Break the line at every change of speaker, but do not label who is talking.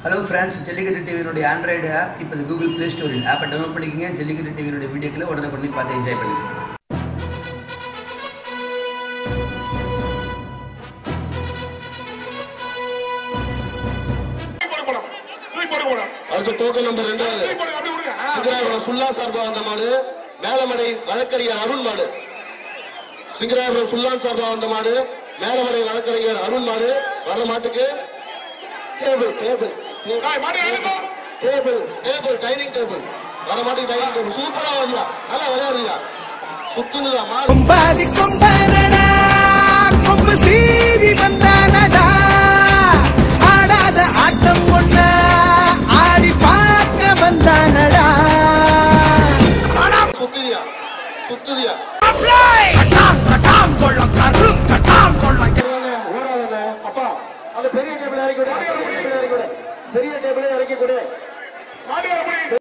hello friends Jallikattu டிவியினுடைய Android app இப்போ இது கூகுள் ப்ளே ஸ்டோரில் ஆப்பை டவுன்லோட் பண்ணிக்கங்க ஜல்லிக்கட்டு டிவியினுடைய வீடியோக்களை உடனே பண்ணி பார்த்து என்ஜாய் பண்ணுங்க
அடுத்த டோக்கன் நம்பர் ரெண்டாவது சிங்கராபுரம் சுல்லா சார்பா வந்த மாடு மேலமடை வழக்கறிஞர் அருண் மாடு சிங்கராபுரம் சுல்லான் சார்பா வந்த மாடு மேலமடை வழக்கறிஞர் அருண் மாடு வர்ற மாட்டுக்கு table table table table dining table வர மாட்டுக்கு டைனிங் டேபிள் சூப்பரா வருதா நல்லா விளையாடுறியா சுத்துனுதா மாடு
கொம்பாதி கொம்பனடா கொம்பு சீவி வந்தானடா ஆடாத ஆட்டம் ஒண்ண ஆடி பார்க்க வந்தானடா
சுத்துதியா சுத்துதியா ஓடாதே அப்பா அந்த பெரிய டேபிள் இறக்கி விடு பெரிய டேபிள் இறக்கி விடு பெரிய டேபிள் இறக்கி கொடு